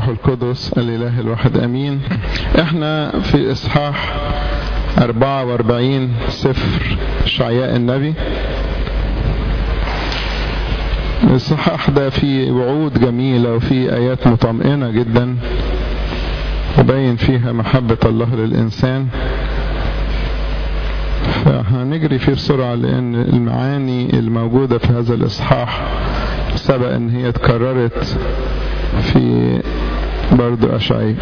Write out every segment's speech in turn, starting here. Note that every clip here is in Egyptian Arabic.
القدس الإله الواحد أمين احنا في إصحاح 44 سفر شعياء النبي الإصحاح ده فيه وعود جميلة وفيه آيات مطمئنة جدا وبين فيها محبة الله للإنسان فهنجري فيه بسرعة لأن المعاني الموجودة في هذا الإصحاح سبق أن هي اتكررت في برضو أشعي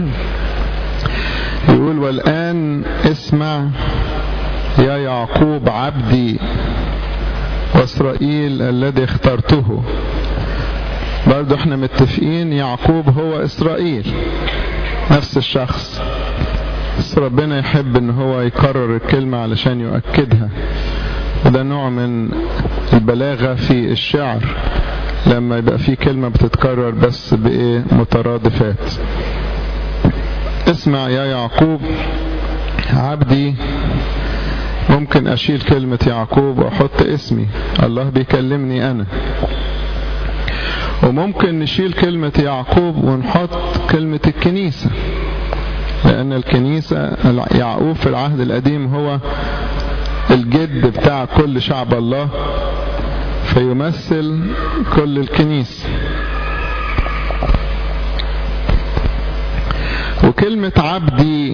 يقول والآن اسمع يا يعقوب عبدي وإسرائيل الذي اخترته برضو احنا متفقين يعقوب هو إسرائيل نفس الشخص بس ربنا يحب ان هو يكرر الكلمة علشان يؤكدها وده نوع من البلاغة في الشعر لما يبقى في كلمة بتتكرر بس بإيه مترادفات اسمع يا يعقوب عبدي ممكن أشيل كلمة يعقوب وأحط اسمي الله بيكلمني أنا وممكن نشيل كلمة يعقوب ونحط كلمة الكنيسة لأن الكنيسة يعقوب في العهد القديم هو الجد بتاع كل شعب الله فيمثل كل الكنيسة وكلمة عبدي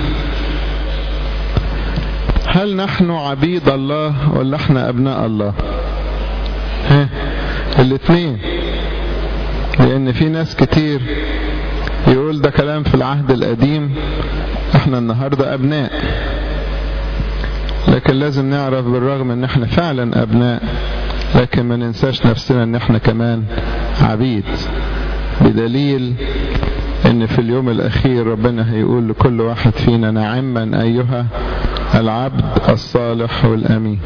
هل نحن عبيد الله ولا احنا ابناء الله ها الاثنين لان في ناس كتير يقول ده كلام في العهد القديم احنا النهاردة ابناء لكن لازم نعرف بالرغم ان احنا فعلا ابناء لكن ما ننساش نفسنا ان احنا كمان عبيد بدليل ان في اليوم الاخير ربنا هيقول لكل واحد فينا نعما ايها العبد الصالح والامين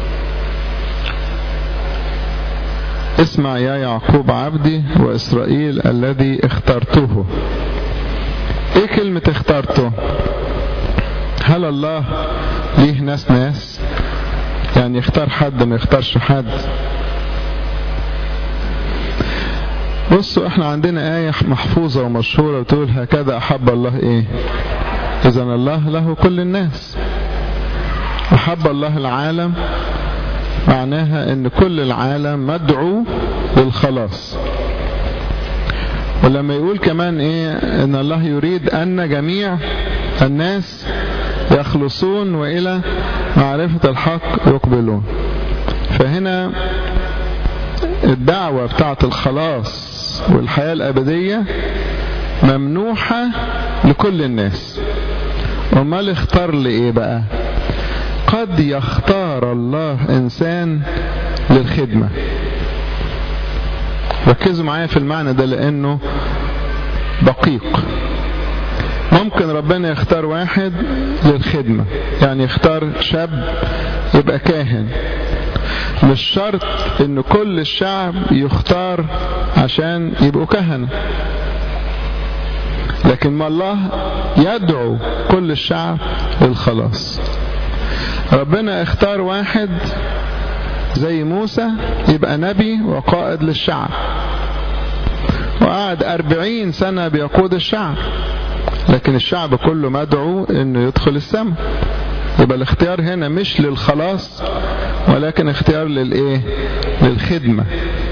اسمع يا يعقوب عبدي واسرائيل الذي اخترته ايه كلمة اخترته هل الله ليه ناس ناس يعني يختار حد ما يختارش حد بصوا احنا عندنا آية محفوظة ومشهورة بتقول هكذا أحب الله ايه إذا الله له كل الناس أحب الله العالم معناها ان كل العالم مدعو للخلاص ولما يقول كمان ايه ان الله يريد ان جميع الناس يخلصون والى معرفة الحق يقبلون فهنا الدعوة بتاعت الخلاص والحياة الابدية ممنوحة لكل الناس امال اختار لايه بقى قد يختار الله انسان للخدمة ركزوا معايا في المعنى ده لانه دقيق ممكن ربنا يختار واحد للخدمة يعني يختار شاب يبقى كاهن مش شرط ان كل الشعب يختار عشان يبقوا كهنة لكن ما الله يدعو كل الشعب للخلاص ربنا اختار واحد زي موسى يبقى نبي وقائد للشعب وقعد أربعين سنة بيقود الشعب لكن الشعب كله مدعو انه يدخل السماء يبقى الاختيار هنا مش للخلاص ولكن اختيار للايه للخدمة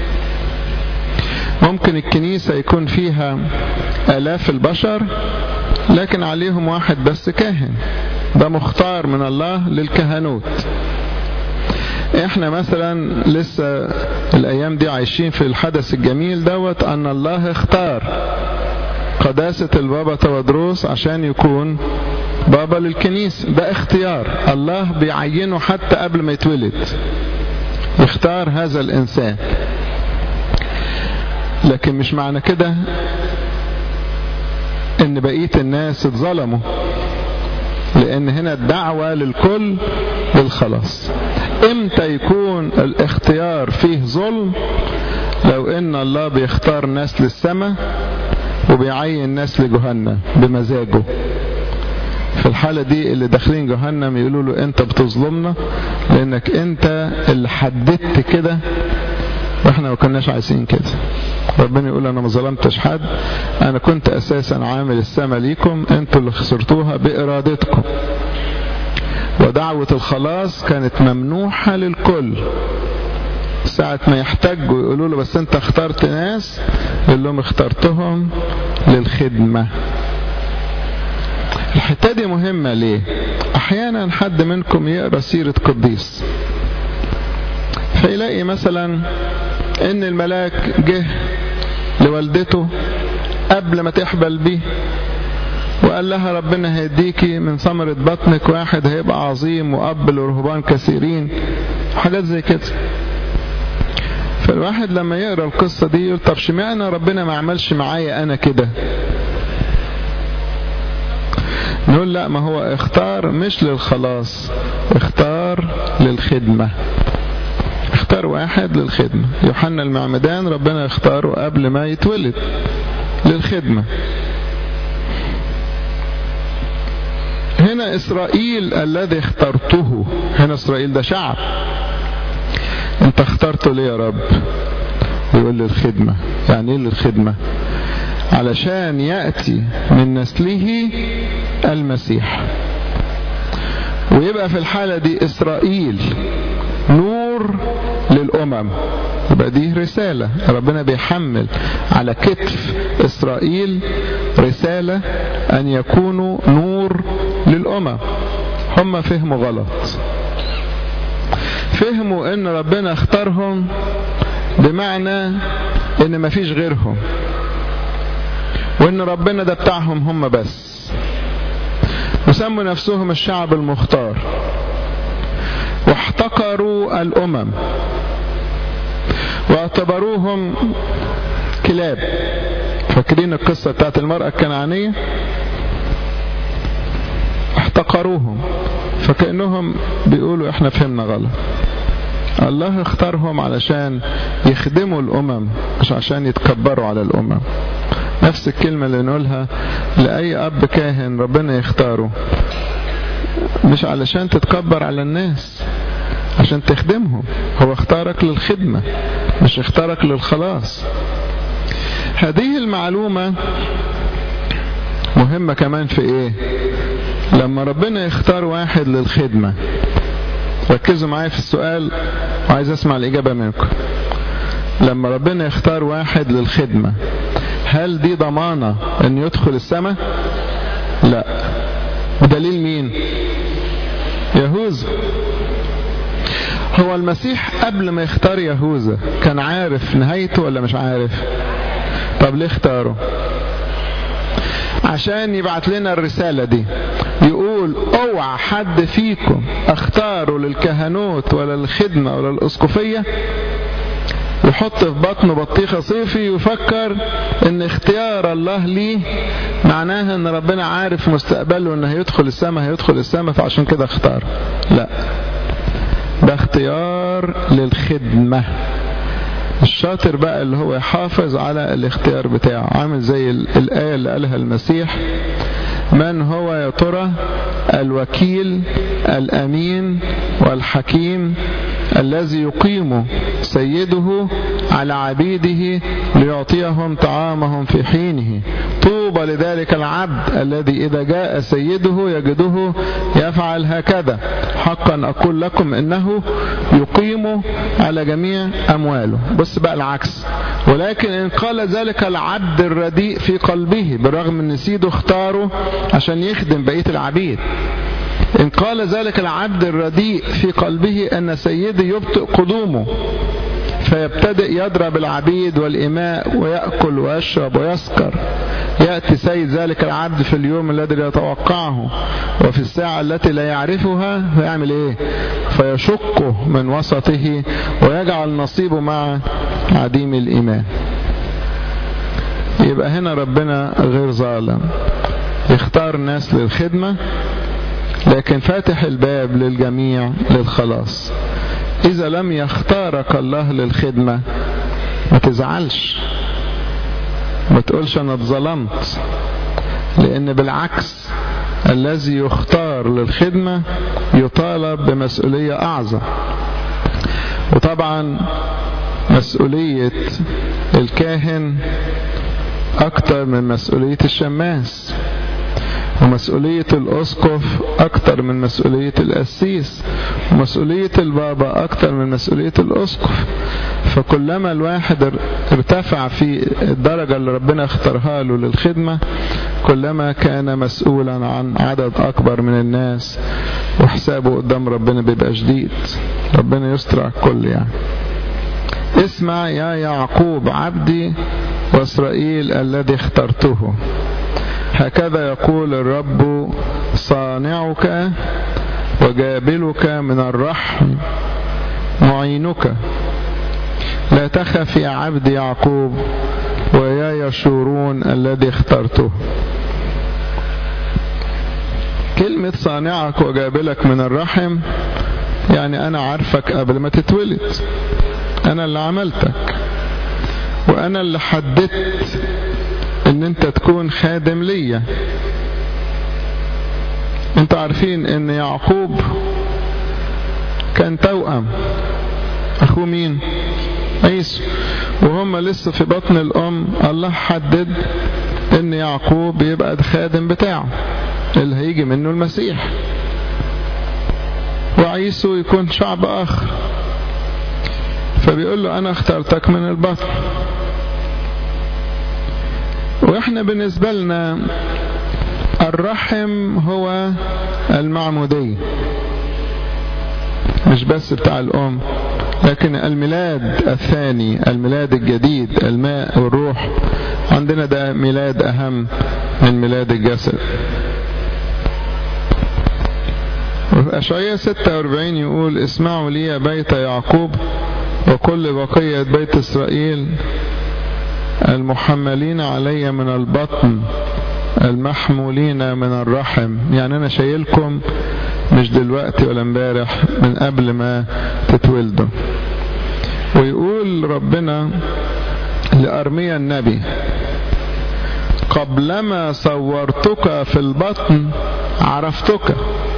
ممكن الكنيسة يكون فيها الاف البشر لكن عليهم واحد بس كاهن ده مختار من الله للكهنوت احنا مثلا لسه الايام دي عايشين في الحدث الجميل دوت ان الله اختار قداسة البابا تودروس عشان يكون بابا للكنيسة ده اختيار الله بيعينه حتى قبل ما يتولد يختار هذا الانسان لكن مش معنى كده ان بقية الناس اتظلموا لان هنا الدعوة للكل للخلاص امتى يكون الاختيار فيه ظلم لو ان الله بيختار ناس للسماء وبيعين ناس لجهنم بمزاجه في الحالة دي اللي داخلين جهنم يقولوا له انت بتظلمنا لانك انت اللي حددت كده واحنا ما كناش عايزين كده ربنا يقول انا ما ظلمتش حد انا كنت اساسا عامل السما ليكم انتوا اللي خسرتوها بارادتكم ودعوة الخلاص كانت ممنوحة للكل ساعة ما يحتاجوا يقولوا له بس انت اخترت ناس يقول لهم اخترتهم للخدمة الحتة دي مهمة ليه احيانا حد منكم يقرأ سيرة قديس فيلاقي مثلا ان الملاك جه لوالدته قبل ما تحبل بيه وقال لها ربنا هيديكي من ثمرة بطنك واحد هيبقى عظيم وأب لرهبان كثيرين حاجات زي كده فالواحد لما يقرأ القصة دي يقول طب شمعنا ربنا ما عملش معايا أنا كده نقول لا ما هو اختار مش للخلاص اختار للخدمة اختار واحد للخدمة يوحنا المعمدان ربنا اختاره قبل ما يتولد للخدمة هنا إسرائيل الذي اخترته هنا إسرائيل ده شعب انت اخترته ليه يا رب يقول لي الخدمة يعني ايه للخدمة علشان يأتي من نسله المسيح ويبقى في الحالة دي إسرائيل نور للأمم يبقى دي رسالة ربنا بيحمل على كتف إسرائيل رسالة أن يكونوا نور للأمم هم فهموا غلط فهموا ان ربنا اختارهم بمعنى ان مفيش غيرهم وان ربنا ده بتاعهم هم بس وسموا نفسهم الشعب المختار واحتقروا الامم واعتبروهم كلاب فاكرين القصة بتاعت المرأة الكنعانية احتقروهم فكأنهم بيقولوا احنا فهمنا غلط الله اختارهم علشان يخدموا الأمم مش عشان يتكبروا على الأمم نفس الكلمة اللي نقولها لأي أب كاهن ربنا يختاره مش علشان تتكبر على الناس عشان تخدمهم هو اختارك للخدمة مش اختارك للخلاص هذه المعلومة مهمة كمان في ايه لما ربنا يختار واحد للخدمة ركزوا معايا في السؤال وعايز اسمع الإجابة منكم لما ربنا يختار واحد للخدمة هل دي ضمانة ان يدخل السماء لا بدليل مين يهوذا هو المسيح قبل ما يختار يهوذا كان عارف نهايته ولا مش عارف طب ليه اختاره عشان يبعت لنا الرسالة دي يقول اوعى حد فيكم اختاره للكهنوت ولا للخدمة ولا للاسقفية يحط في بطنه بطيخة صيفي ويفكر ان اختيار الله ليه معناها ان ربنا عارف مستقبله ان هيدخل السماء هيدخل السماء فعشان كده اختار لا ده اختيار للخدمة الشاطر بقى اللي هو يحافظ على الاختيار بتاعه عامل زي الآية اللي قالها المسيح من هو يا ترى الوكيل الأمين والحكيم الذي يقيم سيده على عبيده ليعطيهم طعامهم في حينه طوبى لذلك العبد الذي إذا جاء سيده يجده يفعل هكذا حقا أقول لكم إنه يقيم على جميع أمواله بص بقى العكس ولكن إن قال ذلك العبد الرديء في قلبه بالرغم أن سيده اختاره عشان يخدم بقية العبيد إن قال ذلك العبد الرديء في قلبه أن سيدي يبطئ قدومه فيبتدئ يضرب العبيد والإماء ويأكل ويشرب ويسكر يأتي سيد ذلك العبد في اليوم الذي لا يتوقعه وفي الساعة التي لا يعرفها فيعمل ايه فيشقه من وسطه ويجعل نصيبه مع عديم الإيمان يبقى هنا ربنا غير ظالم يختار الناس للخدمة لكن فاتح الباب للجميع للخلاص إذا لم يختارك الله للخدمة ما تزعلش ما تقولش أنا اتظلمت لأن بالعكس الذي يختار للخدمة يطالب بمسؤولية أعظم وطبعا مسؤولية الكاهن أكتر من مسؤولية الشماس ومسؤولية الأسقف أكتر من مسؤولية القسيس ومسؤولية البابا أكتر من مسؤولية الأسقف فكلما الواحد ارتفع في الدرجة اللي ربنا اختارها له للخدمة كلما كان مسؤولا عن عدد أكبر من الناس وحسابه قدام ربنا بيبقى شديد ربنا يستر على الكل يعني اسمع يا يعقوب عبدي وإسرائيل الذي اخترته هكذا يقول الرب صانعك وجابلك من الرحم معينك لا تخف يا عبد يعقوب ويا يشورون الذي اخترته كلمة صانعك وجابلك من الرحم يعني أنا عارفك قبل ما تتولد أنا اللي عملتك وأنا اللي حددت ان انت تكون خادم ليا انتوا عارفين ان يعقوب كان توأم اخوه مين عيسو وهم لسه في بطن الام الله حدد ان يعقوب يبقى الخادم بتاعه اللي هيجي منه المسيح وعيسو يكون شعب اخر فبيقول له انا اخترتك من البطن واحنا بالنسبة لنا الرحم هو المعمودية مش بس بتاع الأم لكن الميلاد الثاني الميلاد الجديد الماء والروح عندنا ده ميلاد أهم من ميلاد الجسد أشعية 46 يقول اسمعوا لي يا بيت يعقوب وكل بقية بيت إسرائيل المحملين علي من البطن المحمولين من الرحم يعني أنا شايلكم مش دلوقتي ولا امبارح من قبل ما تتولدوا ويقول ربنا لأرميا النبي قبلما صورتك في البطن عرفتك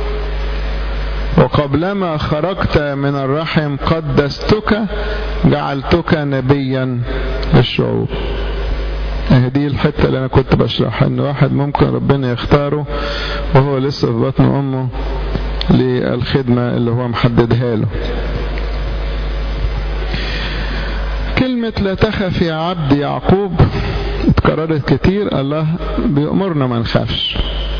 وقبلما خرجت من الرحم قدستك جعلتك نبيا للشعوب دي الحتة اللي أنا كنت بشرحها إن واحد ممكن ربنا يختاره وهو لسه في بطن أمه للخدمة اللي هو محددها له كلمة لا تخف يا عبد يعقوب اتكررت كتير الله بيأمرنا ما نخافش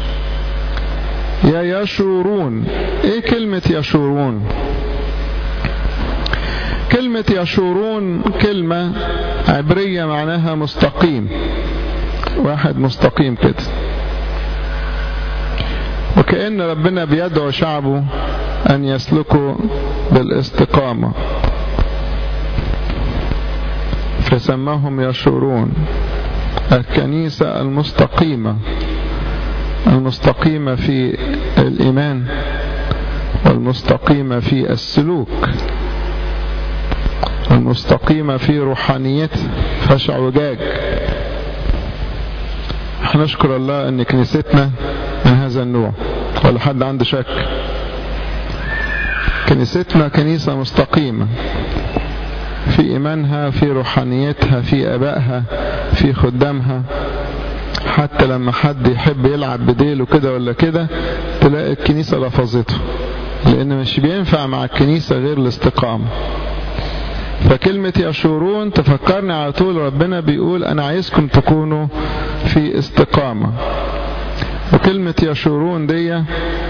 يا يشورون ايه كلمة يشورون كلمة يشورون كلمة عبرية معناها مستقيم واحد مستقيم كده وكأن ربنا بيدعو شعبه أن يسلكوا بالاستقامة فسماهم يشورون الكنيسة المستقيمة المستقيمة في الإيمان والمستقيمة في السلوك المستقيمة في روحانيتها فيهاش اعوجاج نشكر الله ان كنيستنا من هذا النوع ولا حد عنده شك كنيستنا كنيسة مستقيمة في إيمانها في روحانيتها في أبائها في خدامها حتى لما حد يحب يلعب بديله كده ولا كده تلاقي الكنيسة لفظته لأن مش بينفع مع الكنيسة غير الاستقامة فكلمة يشورون تفكرني على طول ربنا بيقول أنا عايزكم تكونوا في استقامة وكلمة يشورون دي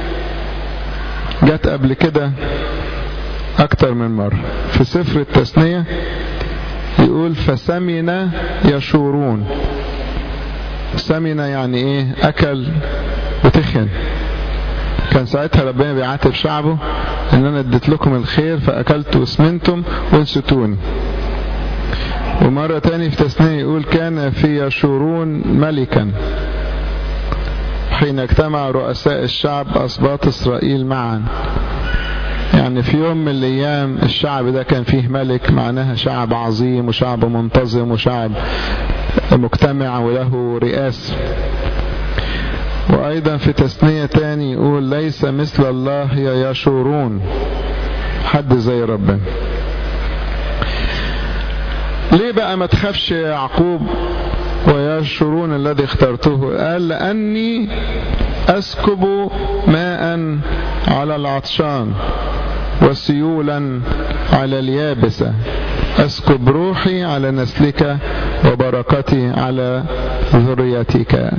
جت قبل كده أكتر من مرة في سفر التثنية يقول فسمن يشورون سمن يعني ايه أكل وتخن كان ساعتها ربنا بيعاتب شعبه ان انا اديت لكم الخير فاكلت وسمنتم ونسيتوني ومرة تاني في تثنية يقول كان في يشورون ملكا حين اجتمع رؤساء الشعب أسباط إسرائيل معا يعني في يوم من الأيام الشعب ده كان فيه ملك معناها شعب عظيم وشعب منتظم وشعب مجتمع وله رئاسة وأيضا في تثنية تاني يقول ليس مثل الله يشورون حد زي ربنا ليه بقى ما تخافش يا يعقوب ويشرون الذي اخترته قال لأني أسكب ماء على العطشان وسيولا على اليابسة أسكب روحي على نسلك وبركتي على ذريتك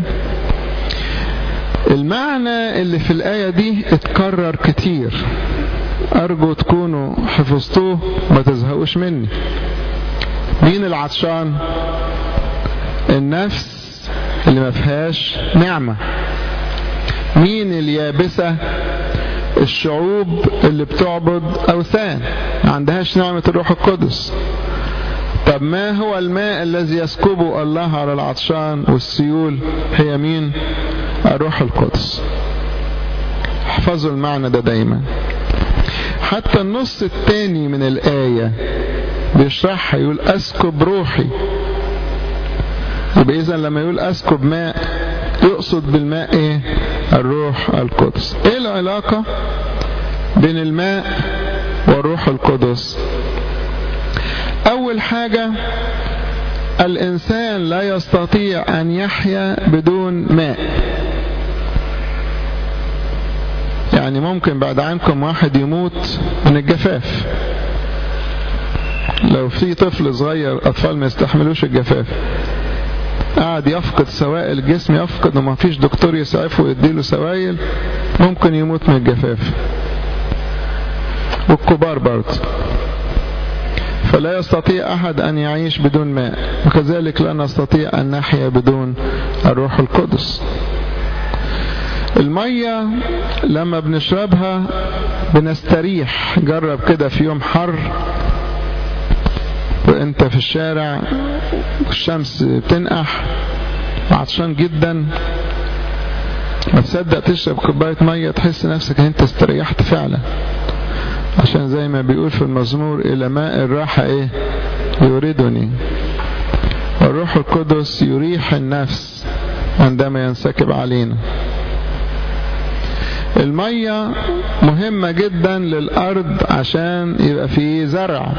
المعنى اللي في الآية دي اتكرر كتير أرجو تكونوا حفظتوه ما تزهقوش مني مين العطشان النفس اللي ما فيهاش نعمة مين اليابسة الشعوب اللي بتعبد أوثان ما عندهاش نعمة الروح القدس طب ما هو الماء الذي يسكبه الله على العطشان والسيول هي مين الروح القدس احفظوا المعنى ده دايما حتى النص الثاني من الآية بيشرحها يقول أسكب روحي يبقى إذا لما يقول أسكب ماء يقصد بالماء إيه الروح القدس إيه العلاقة بين الماء والروح القدس أول حاجة الإنسان لا يستطيع أن يحيا بدون ماء يعني ممكن بعد عنكم واحد يموت من الجفاف لو في طفل صغير أطفال ما يستحملوش الجفاف قاعد يفقد سوائل الجسم يفقد وما فيش دكتور يسعفه ويديله سوائل ممكن يموت من الجفاف والكبار برضه فلا يستطيع أحد أن يعيش بدون ماء وكذلك لا نستطيع أن نحيا بدون الروح القدس المية لما بنشربها بنستريح جرب كده في يوم حر وانت في الشارع والشمس بتنقح عطشان جدا ما تصدق تشرب كوباية مية تحس نفسك ان انت استريحت فعلا عشان زي ما بيقول في المزمور الى ماء الراحة ايه يريدني والروح القدس يريح النفس عندما ينسكب علينا المية مهمة جدا للأرض عشان يبقى فيه زرع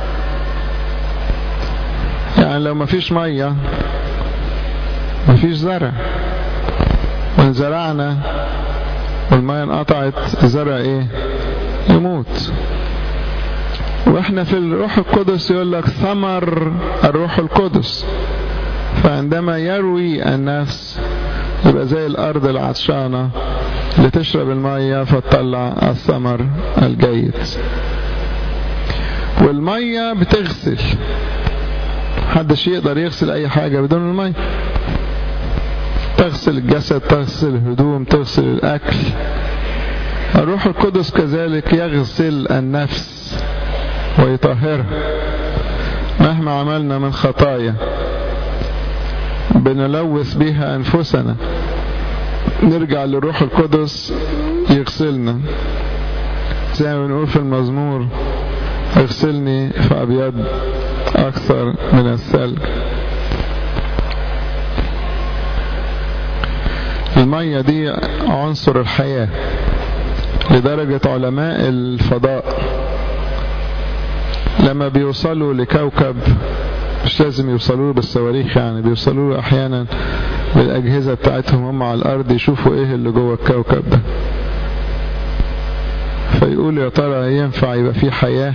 يعني لو مفيش مية مفيش زرع وان زرعنا والمية انقطعت الزرع ايه يموت واحنا في الروح القدس يقول لك ثمر الروح القدس فعندما يروي النفس يبقى زي الارض العطشانة اللي تشرب المية فتطلع الثمر الجيد والمية بتغسل محدش يقدر يغسل اي حاجة بدون المية تغسل الجسد تغسل الهدوم تغسل الاكل الروح القدس كذلك يغسل النفس ويطهرها مهما عملنا من خطايا بنلوث بها انفسنا نرجع للروح القدس يغسلنا زي ما بنقول في المزمور اغسلني فابيض اكثر من الثلج المية دي عنصر الحياة لدرجة علماء الفضاء لما بيوصلوا لكوكب مش لازم يوصلوا بالصواريخ يعني بيوصلوا له احيانا بالاجهزة بتاعتهم هم على الارض يشوفوا ايه اللي جوه الكوكب ده فيقول يا ترى ينفع يبقى فيه حياة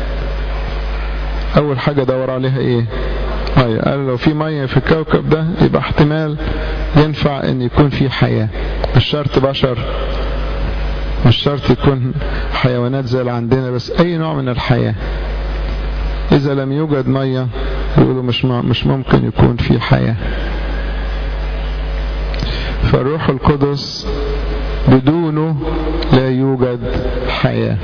اول حاجة دور عليها ايه مية قال لو في مية في الكوكب ده يبقى احتمال ينفع ان يكون في حياة مش شرط بشر مش شرط يكون حيوانات زي اللي عندنا بس اي نوع من الحياة اذا لم يوجد مية يقولوا مش مش ممكن يكون في حياة فالروح القدس بدونه لا يوجد حياة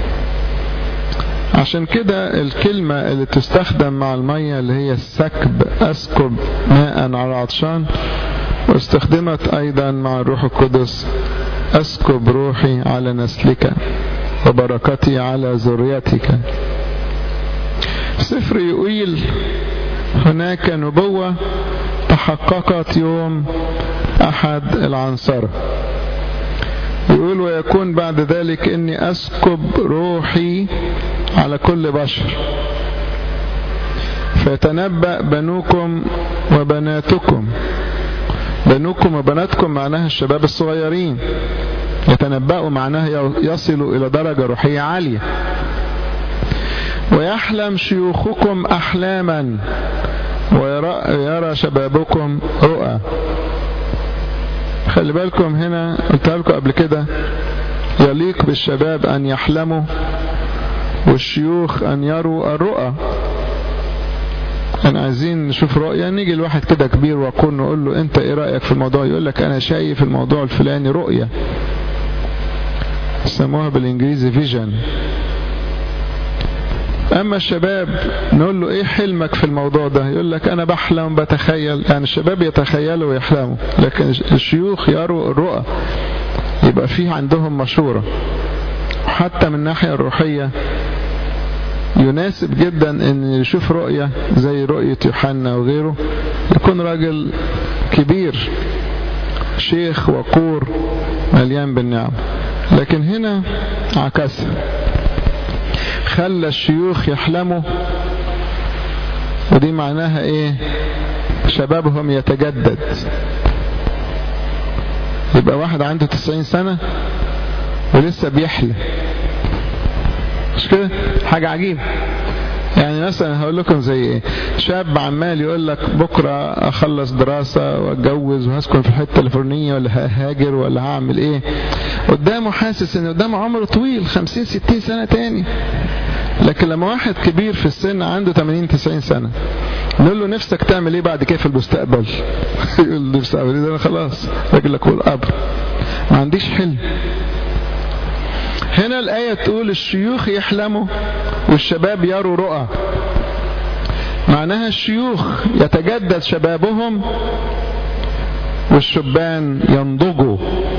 عشان كده الكلمة اللي تستخدم مع المية اللي هي السكب أسكب ماء على العطشان واستخدمت أيضا مع الروح القدس أسكب روحي على نسلك وبركتي على ذريتك سفر يقيل هناك نبوة تحققت يوم أحد العنصرة يقول ويكون بعد ذلك إني أسكب روحي على كل بشر فيتنبأ بنوكم وبناتكم بنوكم وبناتكم معناها الشباب الصغيرين يتنبأوا معناها يصلوا إلى درجة روحية عالية ويحلم شيوخكم أحلاما ويرى شبابكم رؤى خلي بالكم هنا قلت لكم قبل كده يليق بالشباب أن يحلموا والشيوخ أن يروا الرؤى أنا عايزين نشوف رؤية نيجي الواحد كده كبير وأقول نقول له أنت إيه رأيك في الموضوع يقول لك أنا شايف الموضوع الفلاني رؤية سموها بالإنجليزي فيجن أما الشباب نقول له إيه حلمك في الموضوع ده يقول لك أنا بحلم بتخيل يعني الشباب يتخيلوا ويحلموا لكن الشيوخ يروا الرؤى يبقى فيه عندهم مشورة حتى من الناحية الروحية يناسب جدا ان يشوف رؤية زي رؤية يوحنا وغيره يكون راجل كبير شيخ وقور مليان بالنعم لكن هنا عكسها خلى الشيوخ يحلموا ودي معناها ايه شبابهم يتجدد يبقى واحد عنده تسعين سنة ولسه بيحلم مش كده حاجة عجيبة يعني مثلا هقول لكم زي ايه شاب عمال يقول لك بكرة اخلص دراسة واتجوز وهسكن في الحتة الفلانية ولا ههاجر ولا هعمل ايه قدامه حاسس ان قدامه عمر طويل خمسين ستين سنة تاني لكن لما واحد كبير في السن عنده 80 90 سنة نقول له نفسك تعمل ايه بعد كده في المستقبل يقول نفسي اعمل ايه ده انا خلاص راجل لك القبر ما عنديش حلم هنا الآية تقول الشيوخ يحلموا والشباب يروا رؤى معناها الشيوخ يتجدد شبابهم والشبان ينضجوا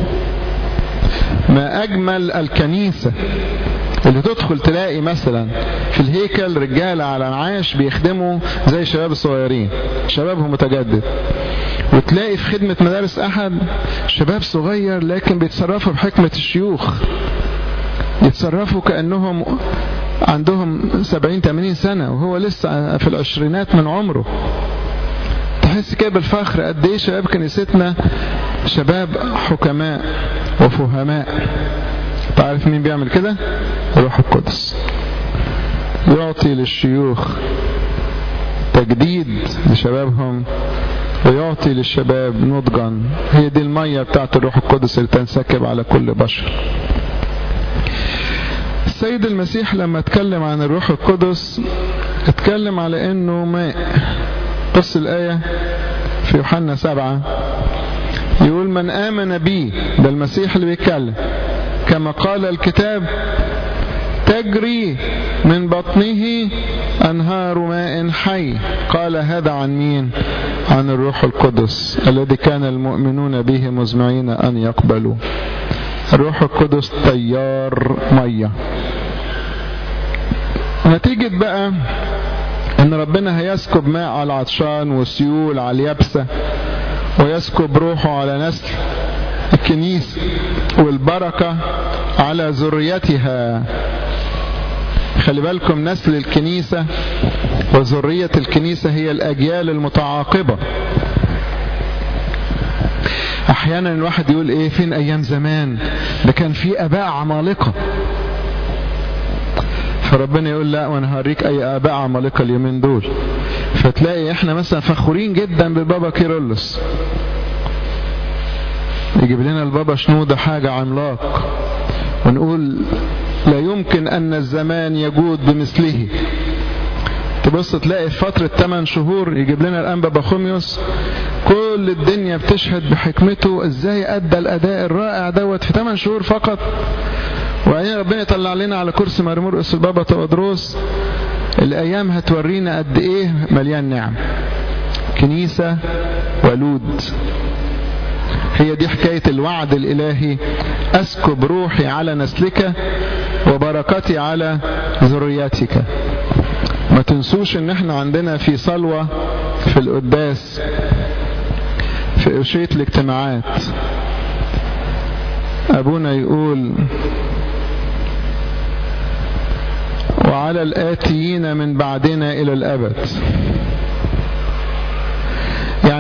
ما أجمل الكنيسة اللي تدخل تلاقي مثلا في الهيكل رجالة على انعاش بيخدموا زي الشباب الصغيرين شبابهم متجدد وتلاقي في خدمة مدارس أحد شباب صغير لكن بيتصرفوا بحكمة الشيوخ يتصرفوا كأنهم عندهم سبعين تمانين سنة وهو لسه في العشرينات من عمره تحس كده بالفخر قد ايه شباب كنيستنا شباب حكماء وفهماء تعرف مين بيعمل كده روح القدس يعطي للشيوخ تجديد لشبابهم ويعطي للشباب نضجا هي دي المية بتاعت الروح القدس اللي تنسكب على كل بشر السيد المسيح لما اتكلم عن الروح القدس اتكلم على انه ماء بص الآية في يوحنا سبعة يقول من آمن بي ده المسيح اللي بيتكلم كما قال الكتاب تجري من بطنه أنهار ماء حي قال هذا عن مين عن الروح القدس الذي كان المؤمنون به مزمعين أن يقبلوا الروح القدس تيار مية نتيجة بقى ان ربنا هيسكب ماء على العطشان والسيول على اليابسة ويسكب روحه على نسل الكنيسة والبركة على ذريتها خلي بالكم نسل الكنيسة وذرية الكنيسة هي الأجيال المتعاقبة احيانا الواحد يقول ايه فين ايام زمان ده كان في اباء عمالقة فربنا يقول لا وانا هوريك اي اباء عمالقة اليومين دول فتلاقي احنا مثلا فخورين جدا ببابا كيرلس يجيب لنا البابا شنودة حاجة عملاق ونقول لا يمكن ان الزمان يجود بمثله تبص تلاقي في فترة 8 شهور يجيب لنا الانبا بخوميوس كل الدنيا بتشهد بحكمته ازاي ادى الاداء الرائع دوت في 8 شهور فقط وبعدين ربنا يطلع لنا على كرسي مرمرقس البابا تودروس الايام هتورينا قد ايه مليان نعم كنيسة ولود هي دي حكاية الوعد الالهي اسكب روحي على نسلك وبركتي على ذريتك ما تنسوش ان احنا عندنا في صلوة في القداس في أشية الاجتماعات أبونا يقول وعلى الآتيين من بعدنا إلى الأبد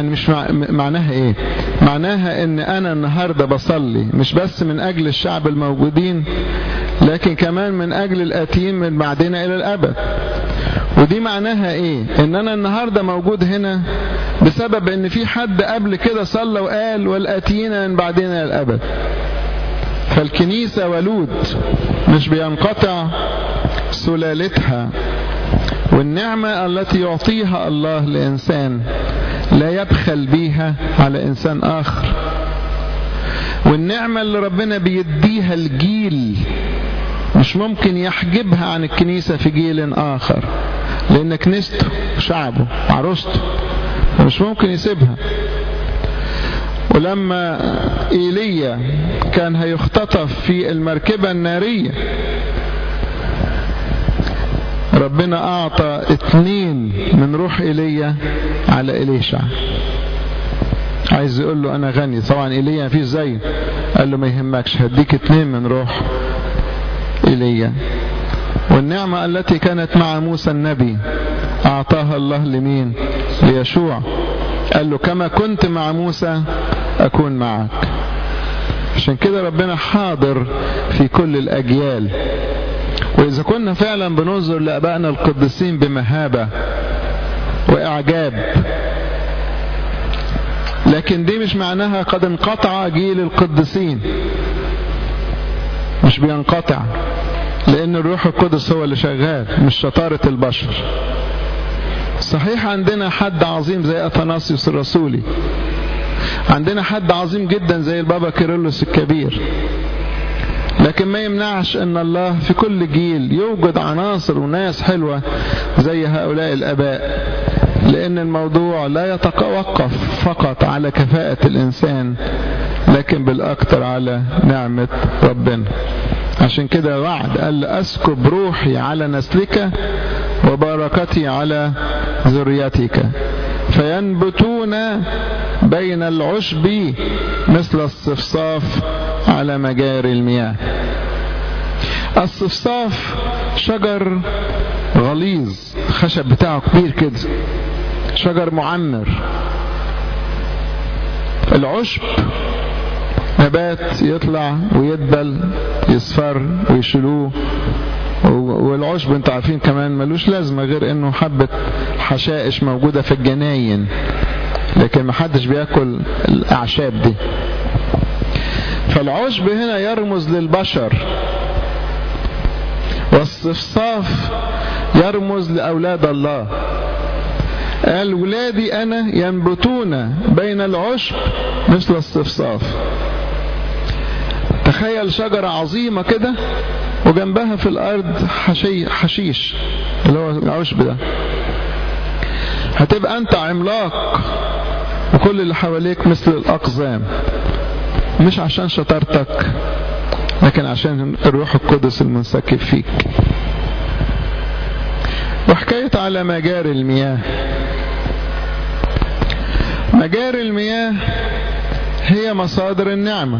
يعني مش مع... معناها ايه معناها ان انا النهاردة بصلي مش بس من اجل الشعب الموجودين لكن كمان من اجل الاتيين من بعدنا الى الابد ودي معناها ايه ان انا النهاردة موجود هنا بسبب ان في حد قبل كده صلى وقال والاتيين من بعدنا الى الابد فالكنيسة ولود مش بينقطع سلالتها والنعمة التي يعطيها الله لإنسان لا يبخل بيها على إنسان آخر والنعمة اللي ربنا بيديها الجيل مش ممكن يحجبها عن الكنيسة في جيل آخر لأن كنيسته شعبه عروسته مش ممكن يسيبها ولما إيليا كان هيختطف في المركبة النارية ربنا أعطى اتنين من روح إيليا على إليشع عايز يقول له أنا غني طبعا إيليا مفيش زيه قال له ما يهمكش هديك اتنين من روح إيليا والنعمة التي كانت مع موسى النبي أعطاها الله لمين ليشوع قال له كما كنت مع موسى أكون معك عشان كده ربنا حاضر في كل الأجيال وإذا كنا فعلا بننظر لأبائنا القديسين بمهابة وإعجاب لكن دي مش معناها قد انقطع جيل القديسين مش بينقطع لأن الروح القدس هو اللي شغال مش شطارة البشر صحيح عندنا حد عظيم زي أثناسيوس الرسولي عندنا حد عظيم جدا زي البابا كيرلس الكبير لكن ما يمنعش ان الله في كل جيل يوجد عناصر وناس حلوة زي هؤلاء الاباء لان الموضوع لا يتوقف فقط على كفاءة الانسان لكن بالاكثر على نعمة ربنا عشان كده وعد قال اسكب روحي على نسلك وبركتي على ذريتك فينبتون بين العشب مثل الصفصاف على مجاري المياه الصفصاف شجر غليظ خشب بتاعه كبير كده شجر معمر العشب نبات يطلع ويدبل يصفر ويشيلوه والعشب انتوا عارفين كمان ملوش لازمة غير انه حبة حشائش موجودة في الجناين لكن محدش بياكل الاعشاب دي فالعشب هنا يرمز للبشر والصفصاف يرمز لأولاد الله قال ولادي أنا ينبتون بين العشب مثل الصفصاف تخيل شجرة عظيمة كده وجنبها في الأرض حشي حشيش اللي هو العشب ده هتبقى أنت عملاق وكل اللي حواليك مثل الأقزام مش عشان شطارتك لكن عشان الروح القدس المنسكب فيك وحكاية على مجاري المياه مجاري المياه هي مصادر النعمة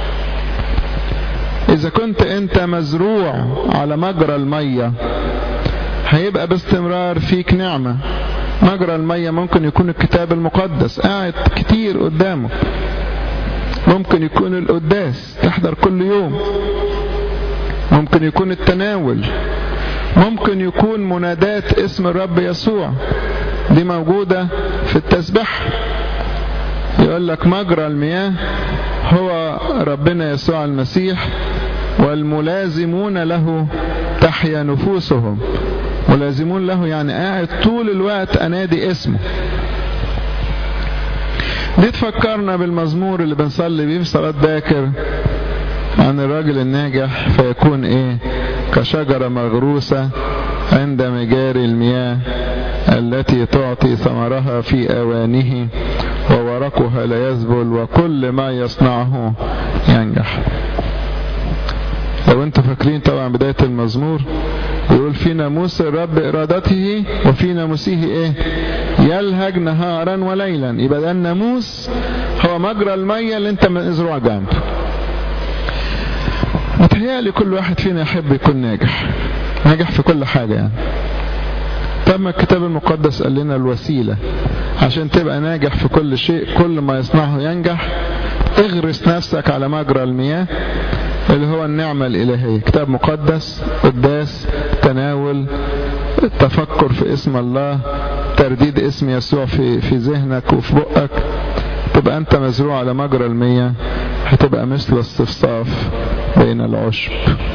إذا كنت أنت مزروع على مجرى المية هيبقى باستمرار فيك نعمة مجرى المية ممكن يكون الكتاب المقدس قاعد كتير قدامه ممكن يكون القداس تحضر كل يوم ممكن يكون التناول ممكن يكون منادات اسم الرب يسوع دي موجودة في التسبح يقول لك مجرى المياه هو ربنا يسوع المسيح والملازمون له تحيا نفوسهم ملازمون له يعني قاعد طول الوقت انادي اسمه دي تفكرنا بالمزمور اللي بنصلي بيه في صلاة باكر عن الراجل الناجح فيكون ايه كشجرة مغروسة عند مجاري المياه التي تعطي ثمرها في اوانه وورقها لا يذبل وكل ما يصنعه ينجح لو انتوا فاكرين طبعا بداية المزمور يقول في ناموس الرب ارادته وفي ناموسه ايه يلهج نهارا وليلا يبقى ده الناموس هو مجرى المية اللي انت مزروع جنبه متهيألي كل واحد فينا يحب يكون ناجح ناجح في كل حاجة يعني طب ما الكتاب المقدس قال لنا الوسيلة عشان تبقى ناجح في كل شيء كل ما يصنعه ينجح اغرس نفسك على مجرى المياه اللي هو النعمة الإلهية كتاب مقدس قداس تناول التفكر في اسم الله ترديد اسم يسوع في في ذهنك وفي بقك تبقى انت مزروع على مجرى المياه هتبقى مثل الصفصاف بين العشب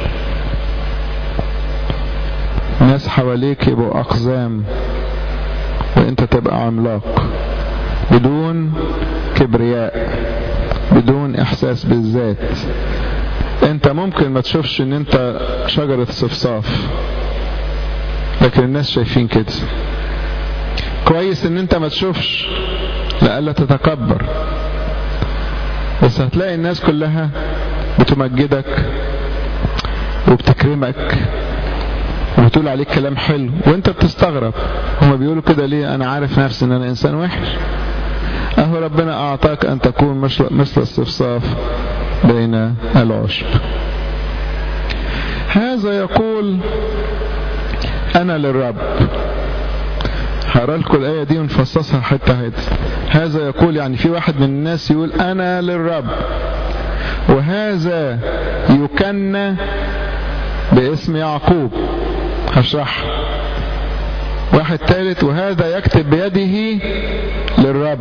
ناس حواليك يبقوا أقزام وانت تبقى عملاق بدون كبرياء بدون احساس بالذات انت ممكن ما تشوفش ان انت شجرة صفصاف لكن الناس شايفين كده كويس ان انت ما تشوفش لألا تتكبر بس هتلاقي الناس كلها بتمجدك وبتكرمك وبتقول عليك كلام حلو وانت بتستغرب هما بيقولوا كده ليه انا عارف نفسي ان انا انسان وحش اهو ربنا اعطاك ان تكون مثل الصفصاف بين العشب هذا يقول انا للرب هقرا لكم الايه دي ونفصصها حته حته هذا يقول يعني في واحد من الناس يقول انا للرب وهذا يكنى باسم يعقوب هشرح واحد ثالث وهذا يكتب بيده للرب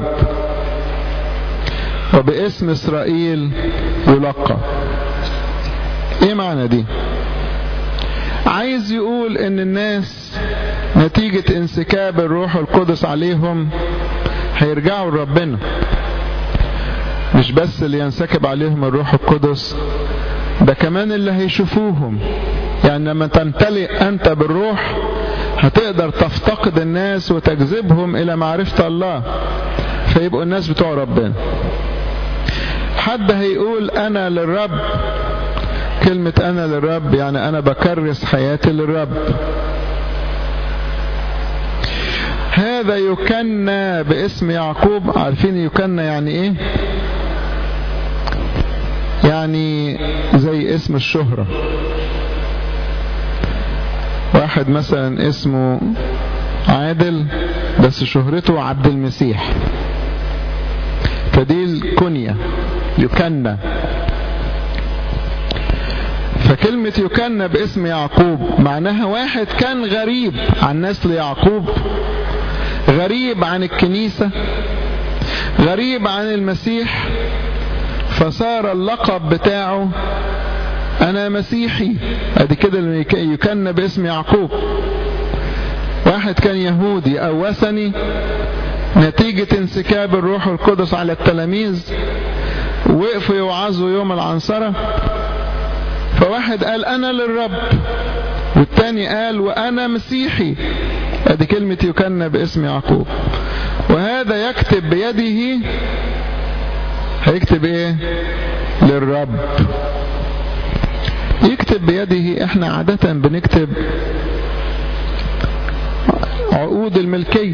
وباسم اسرائيل يلقى ايه معنى دي عايز يقول ان الناس نتيجة انسكاب الروح القدس عليهم هيرجعوا لربنا مش بس اللي ينسكب عليهم الروح القدس ده كمان اللي هيشوفوهم يعني لما تمتلئ انت بالروح هتقدر تفتقد الناس وتجذبهم الى معرفة الله فيبقوا الناس بتوع ربنا حد هيقول انا للرب كلمة انا للرب يعني انا بكرس حياتي للرب هذا يكنى باسم يعقوب عارفين يكنى يعني ايه يعني زي اسم الشهرة واحد مثلا اسمه عادل بس شهرته عبد المسيح فدي الكنية يكنى فكلمة يكنى باسم يعقوب معناها واحد كان غريب عن نسل يعقوب غريب عن الكنيسة غريب عن المسيح فصار اللقب بتاعه انا مسيحي ادي كده اللي يكن باسم يعقوب واحد كان يهودي او وثني نتيجة انسكاب الروح القدس على التلاميذ وقفوا يوعظوا يوم العنصرة فواحد قال انا للرب والتاني قال وانا مسيحي ادي كلمة يكن باسم يعقوب وهذا يكتب بيده هيكتب ايه للرب يكتب بيده احنا عادة بنكتب عقود الملكية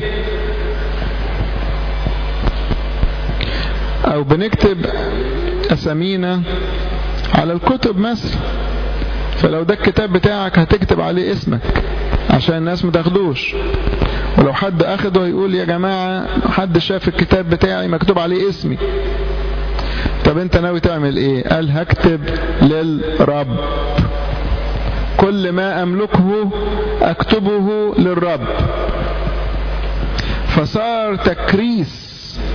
او بنكتب اسامينا على الكتب مثلا فلو ده الكتاب بتاعك هتكتب عليه اسمك عشان الناس ما تاخدوش ولو حد اخده يقول يا جماعة حد شاف الكتاب بتاعي مكتوب عليه اسمي طب انت ناوي تعمل ايه قال هكتب للرب كل ما املكه اكتبه للرب فصار تكريس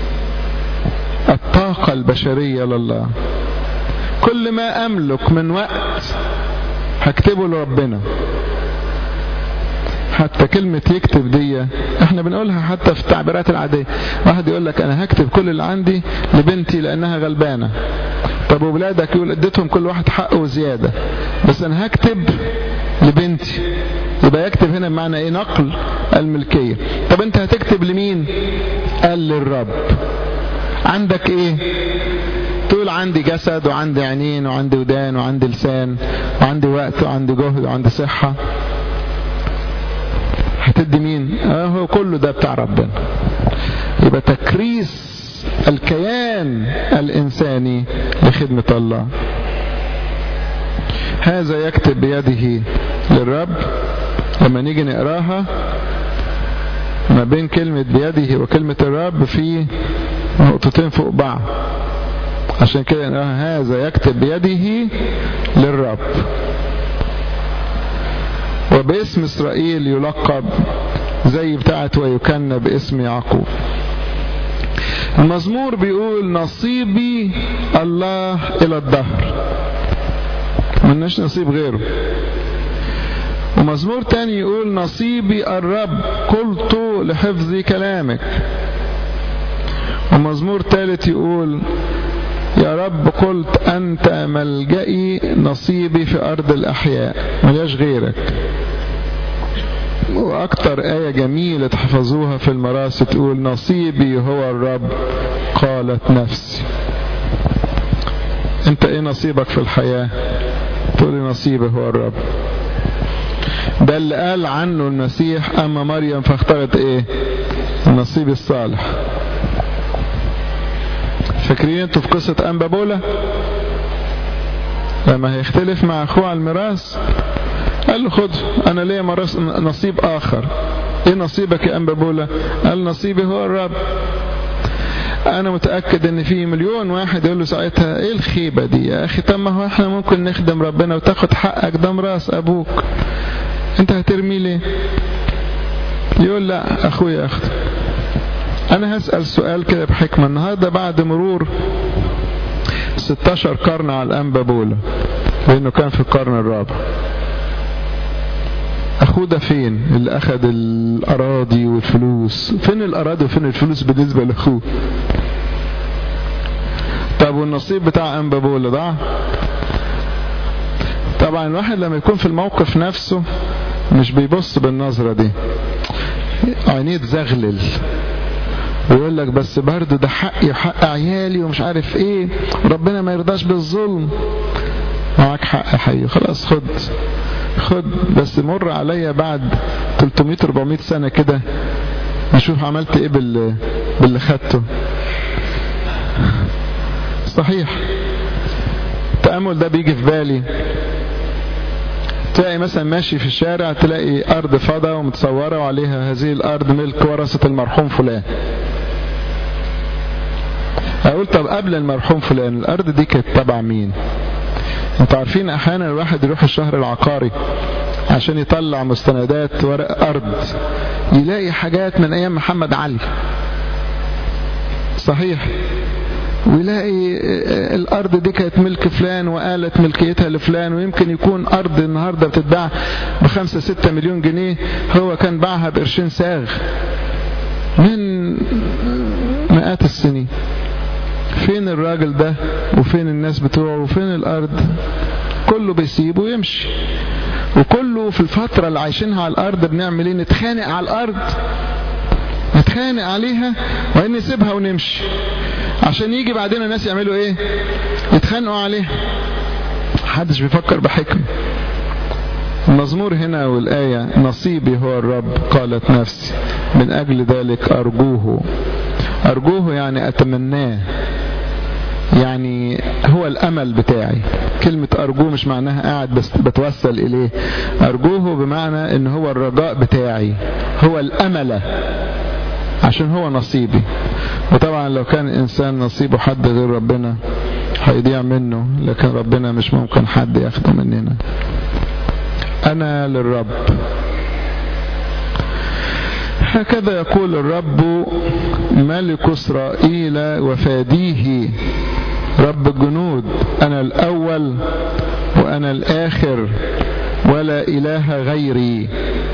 الطاقة البشرية لله كل ما املك من وقت هكتبه لربنا حتى كلمة يكتب دي احنا بنقولها حتى في التعبيرات العادية واحد يقول لك انا هكتب كل اللي عندي لبنتي لانها غلبانة طب وولادك يقول اديتهم كل واحد حقه زيادة بس انا هكتب لبنتي يبقى يكتب هنا بمعنى ايه نقل الملكية طب انت هتكتب لمين قال للرب عندك ايه تقول عندي جسد وعندي عينين وعندي ودان وعندي لسان وعندي وقت وعندي جهد وعندي صحة هتدي مين اهو كله ده بتاع ربنا يبقى تكريس الكيان الانساني لخدمة الله هذا يكتب بيده للرب لما نيجي نقراها ما بين كلمة بيده وكلمة الرب في نقطتين فوق بعض عشان كده هذا يكتب بيده للرب وباسم إسرائيل يلقب زي بتاعت ويكن باسم يعقوب المزمور بيقول نصيبي الله إلى الدهر ملناش نصيب غيره ومزمور تاني يقول نصيبي الرب قلت لحفظ كلامك ومزمور ثالث يقول يا رب قلت أنت ملجئي نصيبي في أرض الأحياء ملاش غيرك وأكتر آية جميلة تحفظوها في المراسي تقول نصيبي هو الرب قالت نفسي انت ايه نصيبك في الحياة تقولي نصيبي هو الرب ده اللي قال عنه المسيح اما مريم فاختارت ايه النصيب الصالح فاكرين انتوا في قصة انبا بولا لما هيختلف مع اخوه على الميراث قال له خد انا ليا نصيب اخر ايه نصيبك يا انبا بولا قال نصيبي هو الرب انا متاكد ان في مليون واحد يقول له ساعتها ايه الخيبه دي يا اخي طب ما هو احنا ممكن نخدم ربنا وتاخد حقك ده مراس ابوك انت هترمي ليه يقول لا اخويا اخد انا هسال سؤال كده بحكمه النهارده بعد مرور 16 قرن على الانبا بولا لانه كان في القرن الرابع اخوه ده فين اللي اخد الاراضي والفلوس فين الاراضي وفين الفلوس بالنسبه لاخوه طب والنصيب بتاع انبا بولا ضاع طبعا الواحد لما يكون في الموقف نفسه مش بيبص بالنظره دي عينيه تزغلل ويقول لك بس برضه ده حقي وحق عيالي ومش عارف ايه ربنا ما يرضاش بالظلم معاك حق يا حي خلاص خد خد بس مر عليا بعد 300 400 سنة كده نشوف عملت ايه بال باللي خدته صحيح التأمل ده بيجي في بالي تلاقي مثلا ماشي في الشارع تلاقي أرض فضا ومتصورة وعليها هذه الأرض ملك ورثة المرحوم فلان أقول طب قبل المرحوم فلان الأرض دي كانت تبع مين انتوا عارفين احيانا الواحد يروح الشهر العقاري عشان يطلع مستندات ورق ارض يلاقي حاجات من ايام محمد علي صحيح ويلاقي الارض دي كانت ملك فلان وقالت ملكيتها لفلان ويمكن يكون ارض النهارده بتتباع بخمسة ستة مليون جنيه هو كان باعها بقرشين ساغ من مئات السنين فين الراجل ده وفين الناس بتوعه وفين الارض كله بيسيبه ويمشي وكله في الفترة اللي عايشينها على الارض بنعمل ايه نتخانق على الارض نتخانق عليها وان نسيبها ونمشي عشان يجي بعدين الناس يعملوا ايه يتخانقوا عليها محدش بيفكر بحكمة المزمور هنا والآية نصيبي هو الرب قالت نفسي من أجل ذلك أرجوه أرجوه يعني أتمناه يعني هو الأمل بتاعي كلمة أرجوه مش معناها قاعد بس بتوسل إليه أرجوه بمعنى إن هو الرجاء بتاعي هو الأمل عشان هو نصيبي وطبعا لو كان إنسان نصيبه حد غير ربنا هيضيع منه لكن ربنا مش ممكن حد ياخده مننا أنا للرب هكذا يقول الرب ملك إسرائيل وفاديه رب الجنود أنا الأول وأنا الآخر ولا إله غيري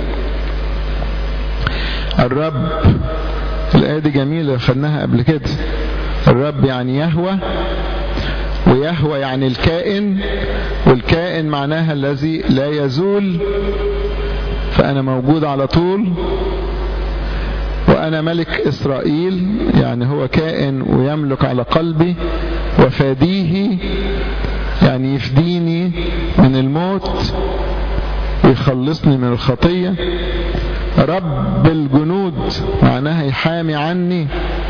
الرب الآية دي جميلة خدناها قبل كده الرب يعني يهوى ويهوى يعني الكائن والكائن معناها الذي لا يزول فأنا موجود على طول وأنا ملك إسرائيل يعني هو كائن ويملك على قلبي وفاديه يعني يفديني من الموت ويخلصني من الخطية رب الجنود معناها يحامي عني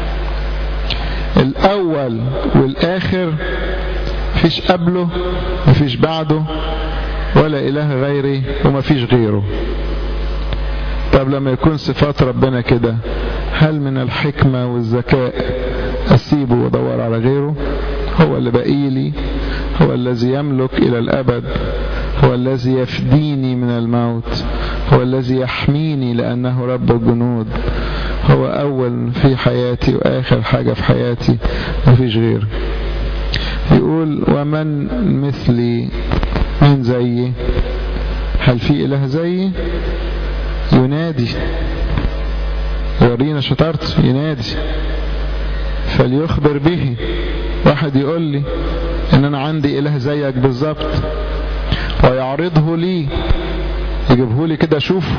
الأول والآخر مفيش قبله مفيش بعده ولا إله غيري ومفيش غيره طب لما يكون صفات ربنا كده هل من الحكمة والذكاء أسيبه وأدور على غيره هو اللي بقي لي هو الذي يملك إلى الأبد هو الذي يفديني من الموت هو الذي يحميني لأنه رب الجنود هو أول في حياتي وآخر حاجة في حياتي مفيش غيره يقول ومن مثلي من زيي هل في إله زيي ينادي يورينا شطارته ينادي فليخبر به واحد يقول لي ان انا عندي اله زيك بالظبط ويعرضه لي يجيبه لي كده اشوفه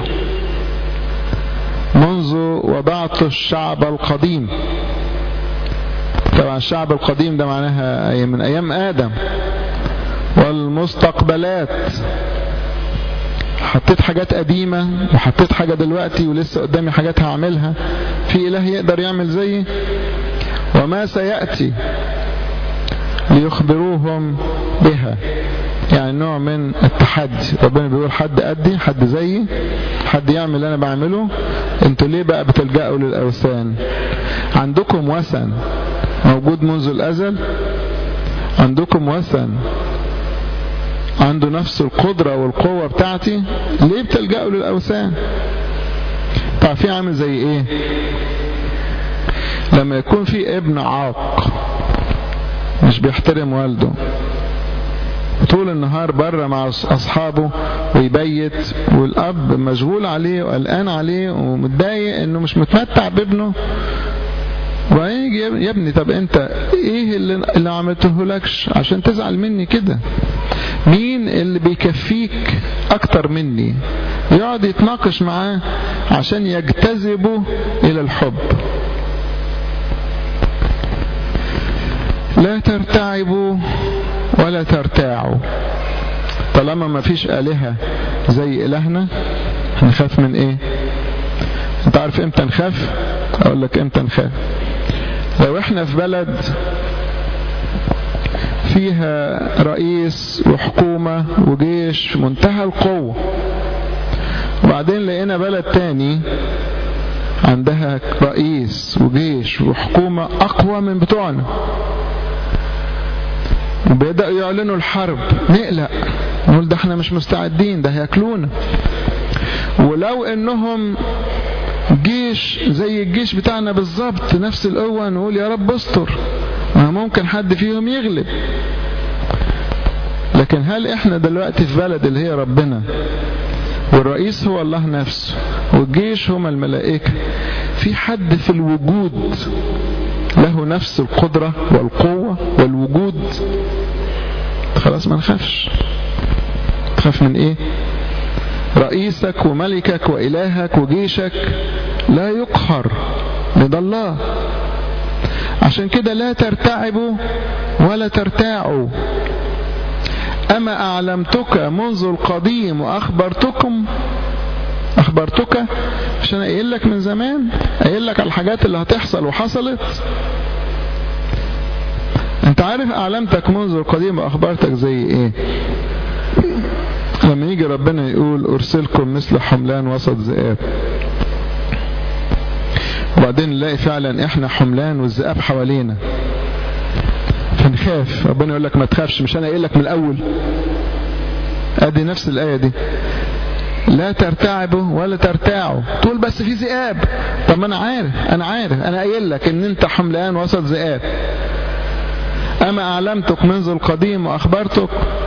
منذ وضعت الشعب القديم طبعا الشعب القديم ده معناها من ايام ادم والمستقبلات حطيت حاجات قديمة وحطيت حاجة دلوقتي ولسه قدامي حاجات هعملها في إله يقدر يعمل زيي وما سيأتي ليخبروهم بها يعني نوع من التحدي ربنا بيقول حد قدي حد زيي حد يعمل اللي انا بعمله انتوا ليه بقى بتلجأوا للأوثان عندكم وثن موجود منذ الأزل عندكم وثن عنده نفس القدرة والقوة بتاعتي ليه بتلجأوا للأوثان طيب في عامل زي ايه لما يكون في ابن عاق مش بيحترم والده طول النهار بره مع أصحابه ويبيت والأب مشغول عليه وقلقان عليه ومتضايق إنه مش متمتع بابنه ويجي يا ابني طب انت ايه اللي, اللي عملته لكش عشان تزعل مني كده مين اللي بيكفيك اكتر مني يقعد يتناقش معاه عشان يجتذبه الى الحب لا ترتعبوا ولا ترتاعوا طالما ما فيش آلهة زي إلهنا هنخاف من ايه انت عارف امتى نخاف اقول لك امتى نخاف لو احنا في بلد فيها رئيس وحكومة وجيش في منتهى القوة وبعدين لقينا بلد تاني عندها رئيس وجيش وحكومة أقوى من بتوعنا وبيبدأوا يعلنوا الحرب نقلق نقول ده احنا مش مستعدين ده هياكلونا ولو انهم جيش زي الجيش بتاعنا بالظبط نفس القوة نقول يا رب استر ما ممكن حد فيهم يغلب لكن هل احنا دلوقتي في بلد اللي هي ربنا والرئيس هو الله نفسه والجيش هم الملائكة في حد في الوجود له نفس القدرة والقوة والوجود خلاص ما نخافش تخاف من ايه رئيسك وملكك وإلهك وجيشك لا يقهر لدى الله عشان كده لا ترتعبوا ولا ترتاعوا أما أعلمتك منذ القديم وأخبرتكم أخبرتك عشان أقول لك من زمان أقول لك على الحاجات اللي هتحصل وحصلت أنت عارف أعلمتك منذ القديم وأخبرتك زي إيه لما يجي ربنا يقول أرسلكم مثل حملان وسط ذئاب وبعدين نلاقي فعلا احنا حملان والذئاب حوالينا فنخاف ربنا يقول لك ما تخافش مش انا قايل لك من الاول ادي نفس الايه دي لا ترتعبوا ولا ترتاعوا تقول بس في ذئاب طب ما انا عارف انا عارف انا قايل لك ان انت حملان وسط ذئاب اما اعلمتك منذ القديم واخبرتك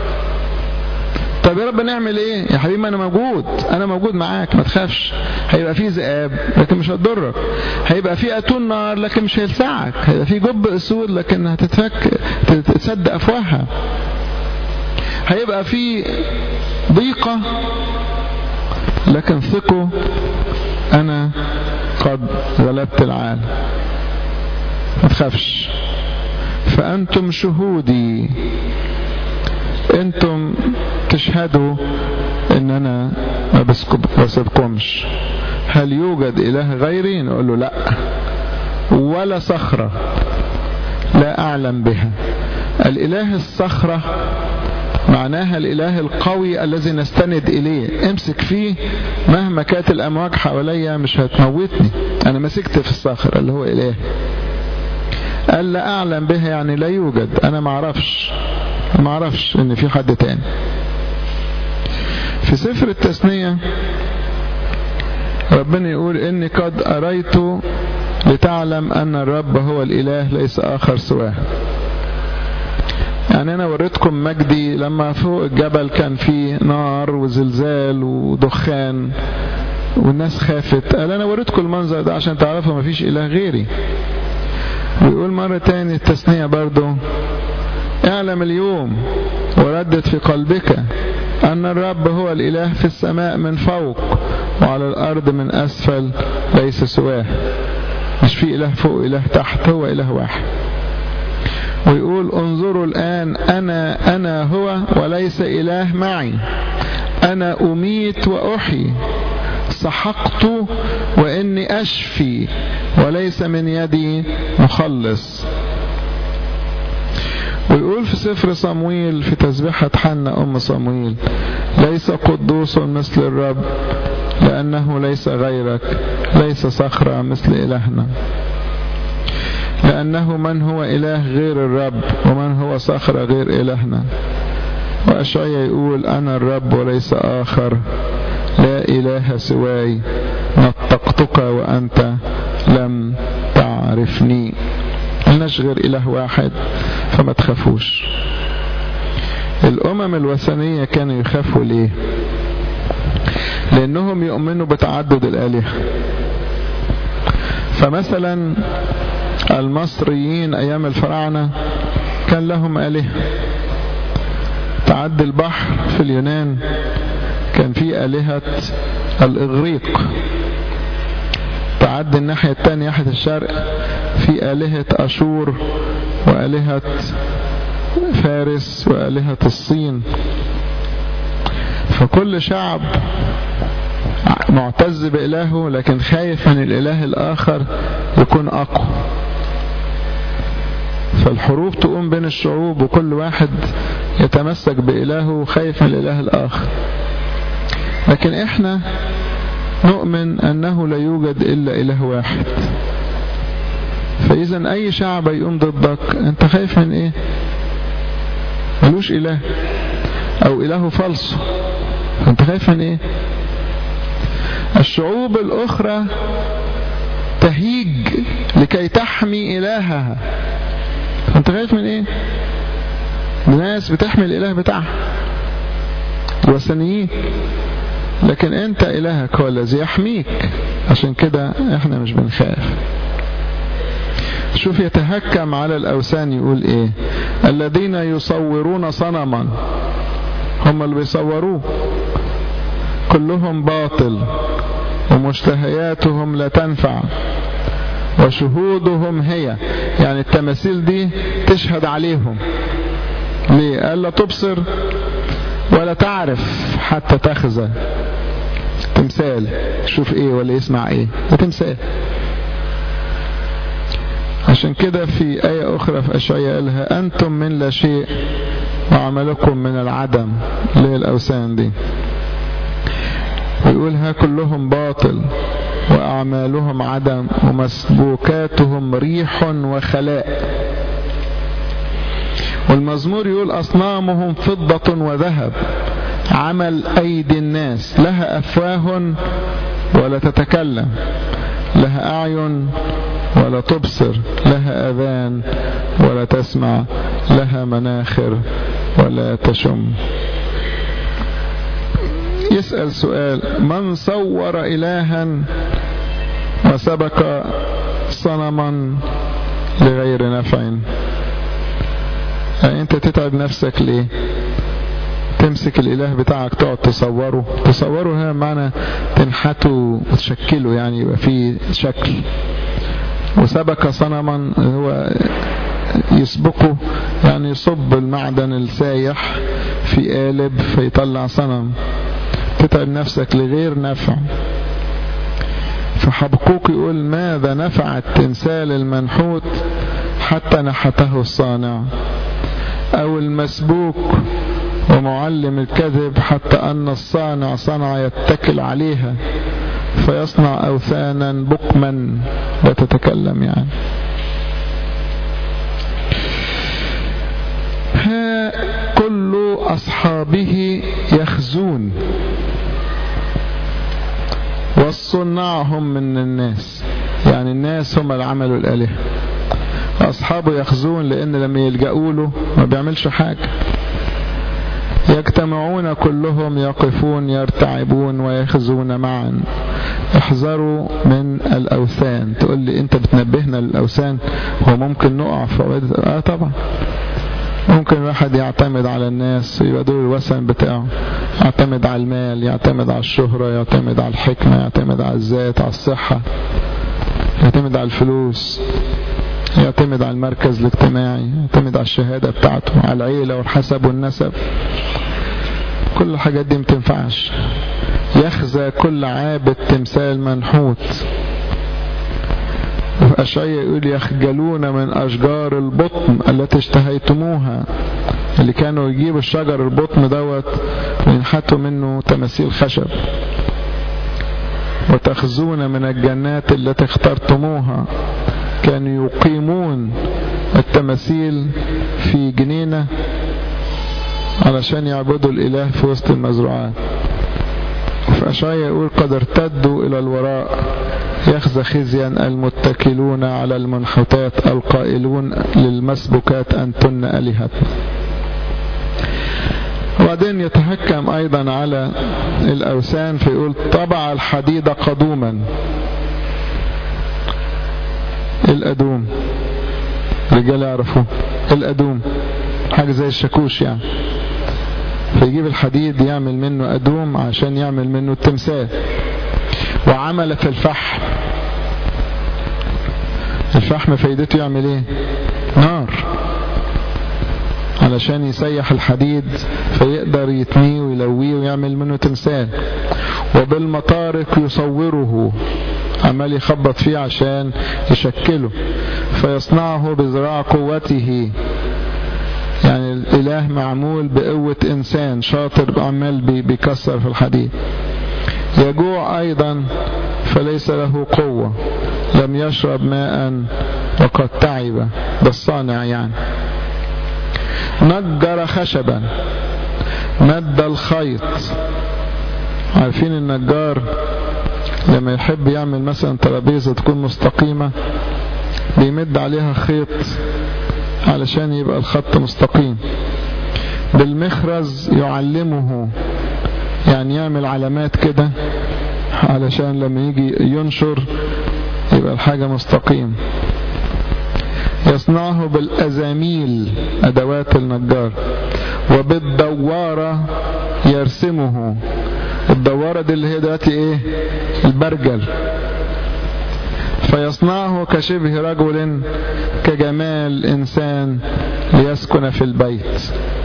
طب يا رب نعمل ايه يا حبيبي انا موجود انا موجود معاك ما تخافش هيبقى في ذئاب لكن مش هتضرك هيبقى في اتون نار لكن مش هيلسعك هيبقى في جب اسود لكن هتتفك تسد افواهها هيبقى في ضيقة لكن ثقوا انا قد غلبت العالم ما تخافش فانتم شهودي انتم تشهدوا ان انا ما بسيبكمش هل يوجد اله غيري نقول له لا ولا صخرة لا اعلم بها الاله الصخرة معناها الإله القوي الذي نستند إليه امسك فيه مهما كانت الأمواج حواليا مش هتموتني أنا مسكت في الصخر اللي هو إله قال لا أعلم بها يعني لا يوجد أنا معرفش معرفش إن في حد تاني في سفر التثنية ربنا يقول إني قد أريت لتعلم أن الرب هو الإله ليس آخر سواه يعني أنا وريتكم مجدي لما فوق الجبل كان فيه نار وزلزال ودخان والناس خافت قال أنا وريتكم المنظر ده عشان تعرفوا مفيش إله غيري ويقول مرة تاني التثنية برضو اعلم اليوم وردد في قلبك أن الرب هو الإله في السماء من فوق وعلى الأرض من أسفل ليس سواه مش في إله فوق إله تحت هو إله واحد ويقول انظروا الآن أنا أنا هو وليس إله معي أنا أميت وأحيي سحقت وإني أشفي وليس من يدي مخلص ويقول في سفر صمويل في تسبيحة حنا أم صمويل ليس قدوس مثل الرب لأنه ليس غيرك ليس صخرة مثل إلهنا لأنه من هو إله غير الرب ومن هو صخرة غير إلهنا وأشعيا يقول أنا الرب وليس آخر لا إله سواي نطقتك وأنت لم تعرفني ملناش غير إله واحد فما تخافوش الأمم الوثنية كانوا يخافوا ليه لأنهم يؤمنوا بتعدد الآلهة فمثلا المصريين أيام الفراعنة كان لهم آلهة تعدي البحر في اليونان كان في آلهة الإغريق تعدي الناحية الثانية ناحية الشرق في آلهة أشور وآلهة فارس وآلهة الصين فكل شعب معتز بإلهه لكن خايف من الإله الآخر يكون أقوى فالحروب تقوم بين الشعوب وكل واحد يتمسك بإلهه خايف من الإله الآخر لكن إحنا نؤمن أنه لا يوجد إلا إله واحد فإذا أي شعب يقوم ضدك أنت خايف من إيه ملوش إله أو إله فالص أنت خايف من إيه الشعوب الأخرى تهيج لكي تحمي إلهها أنت خايف من إيه الناس بتحمي الإله بتاعها الوثنيين لكن أنت إلهك هو الذي يحميك عشان كده إحنا مش بنخاف شوف يتهكم على الأوثان يقول إيه الذين يصورون صنما هم اللي بيصوروه كلهم باطل ومشتهياتهم لا تنفع وشهودهم هي يعني التماثيل دي تشهد عليهم ليه قال لا تبصر ولا تعرف حتى تخزى تمثال شوف ايه ولا يسمع ايه ده تمثال عشان كده في آية أخرى في أشعياء قالها أنتم من لا شيء وعملكم من العدم اللي هي الأوثان دي ويقول ها كلهم باطل وأعمالهم عدم ومسبوكاتهم ريح وخلاء والمزمور يقول أصنامهم فضة وذهب عمل أيدي الناس لها أفواه ولا تتكلم لها أعين ولا تبصر لها أذان ولا تسمع لها مناخر ولا تشم يسأل سؤال من صور إلها وسبك صنما لغير نفع يعني انت تتعب نفسك ليه تمسك الاله بتاعك تقعد تصوره تصوره هنا معنى تنحته وتشكله يعني يبقى فيه شكل وسبك صنما هو يسبقه يعني يصب المعدن السايح في قالب فيطلع صنم تتعب نفسك لغير نفع فحبقوك يقول ماذا نفع التمثال المنحوت حتى نحته الصانع او المسبوك ومعلم الكذب حتى أن الصانع صنع يتكل عليها فيصنع أوثانا بكما لا تتكلم يعني ها كل أصحابه يخزون والصنعهم من الناس يعني الناس هم اللي عملوا الآلهة أصحابه يخزون لأن لما يلجأوا له ما بيعملش حاجة يجتمعون كلهم يقفون يرتعبون ويخزون معا احذروا من الأوثان تقول لي أنت بتنبهنا للأوثان هو ممكن نقع في عبادة آه طبعا ممكن الواحد يعتمد على الناس يبقى دول الوثن بتاعه يعتمد على المال يعتمد على الشهرة يعتمد على الحكمة يعتمد على الذات على الصحة يعتمد على الفلوس يعتمد على المركز الاجتماعي يعتمد على الشهادة بتاعته على العيلة والحسب والنسب كل الحاجات دي متنفعش يخزى كل عابد تمثال منحوت أشعية يقول يخجلون من أشجار البطن التي اشتهيتموها اللي كانوا يجيبوا الشجر البطن دوت وينحتوا منه تماثيل خشب وتخزون من الجنات التي اخترتموها كانوا يقيمون التماثيل في جنينة علشان يعبدوا الإله في وسط المزروعات فأشعيا يقول قد ارتدوا إلى الوراء يخزى خزيا المتكلون على المنحوتات القائلون للمسبكات أنتن ألهتنا وبعدين يتحكم أيضا على الأوثان فيقول طبع الحديد قدوما الأدوم رجال يعرفوه الأدوم حاجة زي الشاكوش يعني فيجيب الحديد يعمل منه أدوم عشان يعمل منه التمثال وعمل في الفحم الفحم فايدته يعمل ايه نار علشان يسيح الحديد فيقدر يتنيه ويلويه ويعمل منه تمثال وبالمطارق يصوره عمال يخبط فيه عشان يشكله فيصنعه بذراع قوته يعني الإله معمول بقوة إنسان شاطر عمال بيكسر في الحديد يجوع أيضا فليس له قوة لم يشرب ماء وقد تعب بالصانع يعني نجر خشبا مد الخيط عارفين النجار لما يحب يعمل مثلا ترابيزة تكون مستقيمة بيمد عليها خيط علشان يبقى الخط مستقيم بالمخرز يعلمه يعني يعمل علامات كده علشان لما يجي ينشر يبقى الحاجة مستقيم يصنعه بالأزاميل أدوات النجار وبالدوارة يرسمه الدوارة دي اللي هي دلوقتي ايه البرجل فيصنعه كشبه رجل كجمال إنسان ليسكن في البيت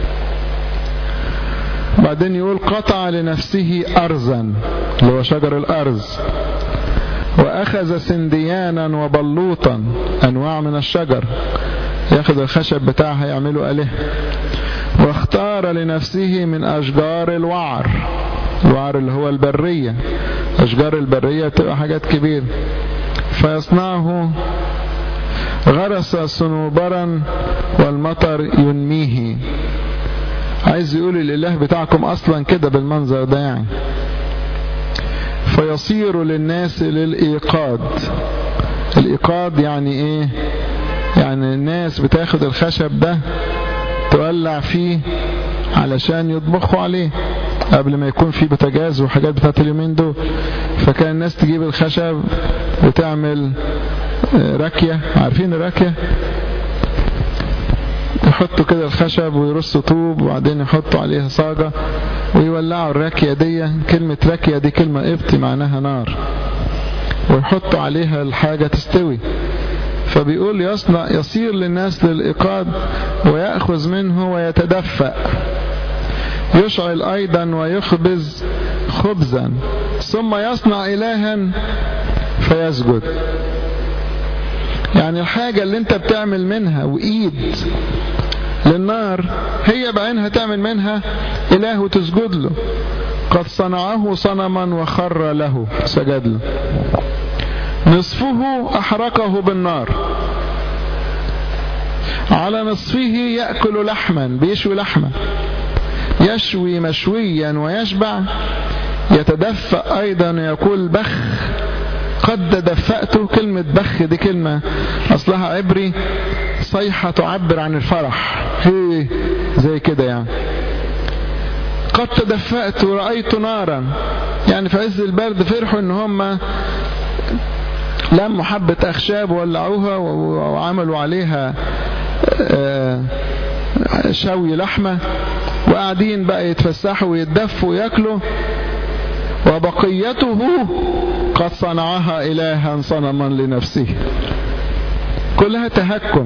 بعدين يقول قطع لنفسه أرزا اللي هو شجر الأرز وأخذ سنديانا وبلوطا أنواع من الشجر ياخذ الخشب بتاعها يعمله أله واختار لنفسه من أشجار الوعر الوعر اللي هو البرية أشجار البرية تبقى حاجات كبيرة فيصنعه غرس صنوبرا والمطر ينميه عايز يقول الاله بتاعكم اصلا كده بالمنظر ده يعني فيصير للناس للايقاد الايقاد يعني ايه يعني الناس بتاخد الخشب ده تولع فيه علشان يطبخوا عليه قبل ما يكون في بوتاجاز وحاجات بتاعت اليومين دول فكان الناس تجيب الخشب وتعمل راكية عارفين الراكية يحطوا كده الخشب ويرصوا طوب وبعدين يحطوا عليها صاجة ويولعوا الراكية دي كلمة راكية دي كلمة ابتي معناها نار ويحطوا عليها الحاجة تستوي فبيقول يصنع يصير للناس للإيقاد ويأخذ منه ويتدفأ يشعل أيضا ويخبز خبزا ثم يصنع إلها فيسجد يعني الحاجة اللي انت بتعمل منها وإيد للنار هي بعينها تعمل منها إله وتسجد له قد صنعه صنما وخر له سجد له نصفه أحرقه بالنار على نصفه يأكل لحما بيشوي لحما يشوي مشويا ويشبع يتدفأ أيضا يقول بخ قد دفأته كلمة بخ دي كلمة أصلها عبري صيحة تعبر عن الفرح هي زي كده يعني قد تدفأت ورأيت نارا يعني في عز البرد فرحوا ان هم لموا حبة أخشاب وولعوها وعملوا عليها شوي لحمة وقاعدين بقى يتفسحوا ويتدفوا وياكلوا وبقيته قد صنعها إلها صنما لنفسه كلها تهكم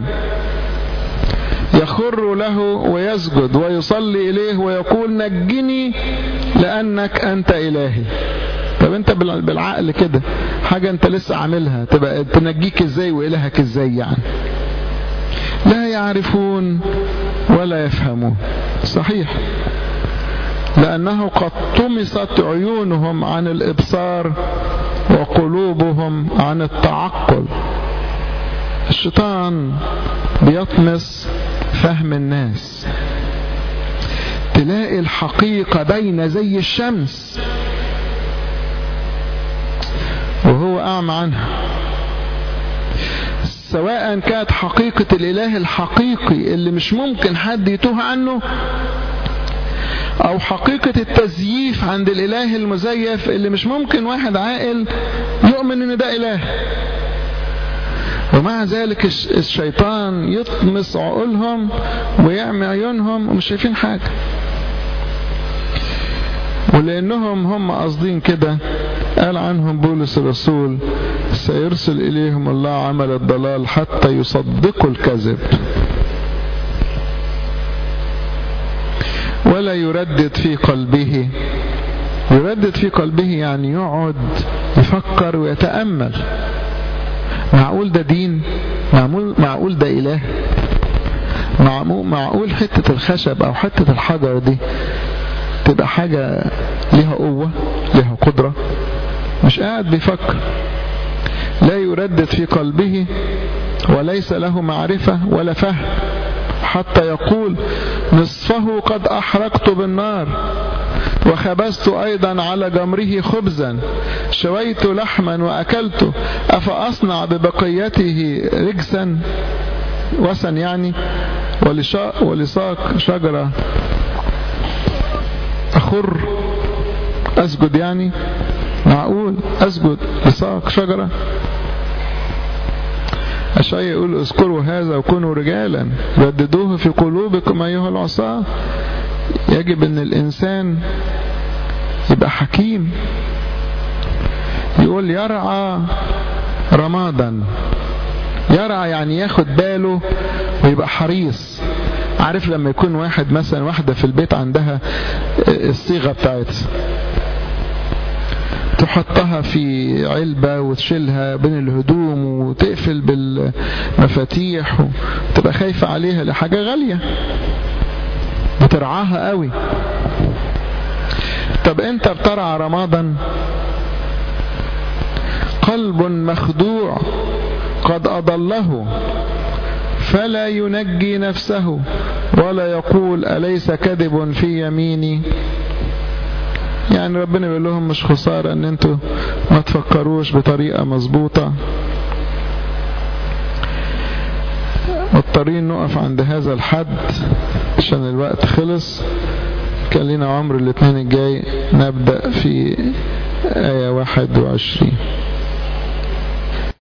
يخر له ويسجد ويصلي إليه ويقول نجني لأنك أنت إلهي طب انت بالعقل كده حاجة انت لسه عاملها تبقى تنجيك ازاي وإلهك ازاي يعني لا يعرفون ولا يفهمون صحيح لأنه قد طمست عيونهم عن الإبصار وقلوبهم عن التعقل الشيطان بيطمس فهم الناس تلاقي الحقيقة باينة زي الشمس وهو أعمى عنها سواء كانت حقيقة الإله الحقيقي اللي مش ممكن حد يتوه عنه أو حقيقة التزييف عند الإله المزيف اللي مش ممكن واحد عاقل يؤمن إن ده إله ومع ذلك الشيطان يطمس عقولهم ويعمي عيونهم ومش شايفين حاجة ولأنهم هم قاصدين كده قال عنهم بولس الرسول سيرسل إليهم الله عمل الضلال حتى يصدقوا الكذب ولا يردد في قلبه يردد في قلبه يعني يقعد يفكر ويتأمل معقول ده دين معقول, معقول ده إله معقول حتة الخشب أو حتة الحجر دي تبقى حاجة لها قوة لها قدرة مش قاعد بيفكر لا يردد في قلبه وليس له معرفة ولا فهم حتى يقول نصفه قد أحرقت بالنار وخبزت أيضا على جمره خبزا شويت لحما وأكلته أفأصنع ببقيته رجسا وسن يعني ولساق شجرة أخر أسجد يعني معقول أسجد لساق شجرة أشعي يقول اذكروا هذا وكونوا رجالا رددوه في قلوبكم أيها العصاة يجب أن الإنسان يبقى حكيم يقول يرعى رمادا يرعى يعني ياخد باله ويبقى حريص عارف لما يكون واحد مثلا واحدة في البيت عندها الصيغة بتاعتها تحطها في علبة وتشيلها بين الهدوم وتقفل بالمفاتيح وتبقى خايفة عليها لحاجة غالية بترعاها قوي طب انت بترعى رمادا قلب مخدوع قد أضله فلا ينجي نفسه ولا يقول أليس كذب في يميني يعني ربنا بيقول لهم مش خسارة ان انتوا ما تفكروش بطريقة مظبوطة مضطرين نقف عند هذا الحد عشان الوقت خلص كان لنا عمر الاثنين الجاي نبدأ في آية 21